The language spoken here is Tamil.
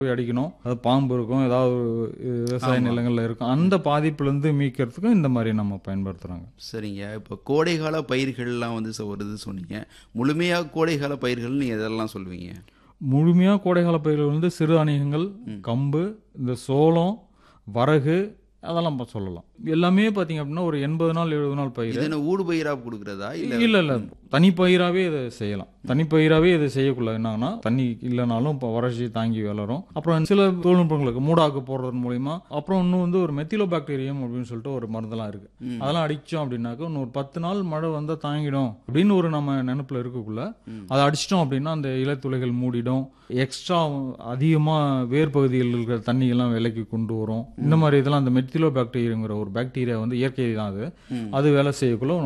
போய் அடிக்கணும் அது பாம்பு இருக்கும் ஏதாவது ஒரு விவசாய நிலங்கள்ல இருக்கும் அந்த பாதிப்புல இருந்து மீட்கிறதுக்கும் இந்த மாதிரி நம்ம பயன்படுத்துறாங்க சரிங்க இப்போ கோடைகால பயிர்கள்லாம் வந்து ச- வருது சொன்னீங்க முழுமையாக கோடைகால பயிர்கள் நீங்கள் எதெல்லாம் சொல்லுவீங்க முழுமையா கோடைகால பயிர்கள் வந்து சிறுதானியங்கள் கம்பு இந்த சோளம் வரகு அதெல்லாம் ப- சொல்லலாம் எல்லாமே பாத்தீங்க அப்படின்னா ஒரு எண்பது நாள் எழுபது நாள் பயிர் இது என்ன ஊடு பயிராக கொடுக்குறதா இல்லை இல்ல இல்ல தனிப்பயிராவே இதை செய்யலாம் தனிப்பயிராவே இதை செய்யக்குள்ள என்னன்னா தண்ணி இல்லைனாலும் இப்போ வறட்சி தாங்கி வளரும் அப்புறம் சில தொழில்நுட்பங்களுக்கு மூடாக்கு போடுறது மூலியமா அப்புறம் இன்னும் வந்து ஒரு மெத்திலோ பாக்டீரியம் அப்படின்னு சொல்லிட்டு ஒரு மருந்தெல்லாம் இருக்கு அதெல்லாம் அடிச்சோம் அப்படின்னாக்க இன்னும் ஒரு பத்து நாள் மழை வந்தா தாங்கிடும் அப்படின்னு ஒரு நம்ம நினைப்புல இருக்கக்குள்ள அதை அடிச்சிட்டோம் அப்படின்னா அந்த இலைத்துளைகள் மூடிடும் எக்ஸ்ட்ரா அதிகமா வேர் பகுதியில் இருக்கிற தண்ணி எல்லாம் விலைக்கு கொண்டு வரும் இந்த மாதிரி இதெல்லாம் அந்த மெத்திலோ பாக்டீரியாங்கிற ஒரு பாக்டீரியா வந்து இயற்கை தான் அது அது வேலை செய்யக்குள்ள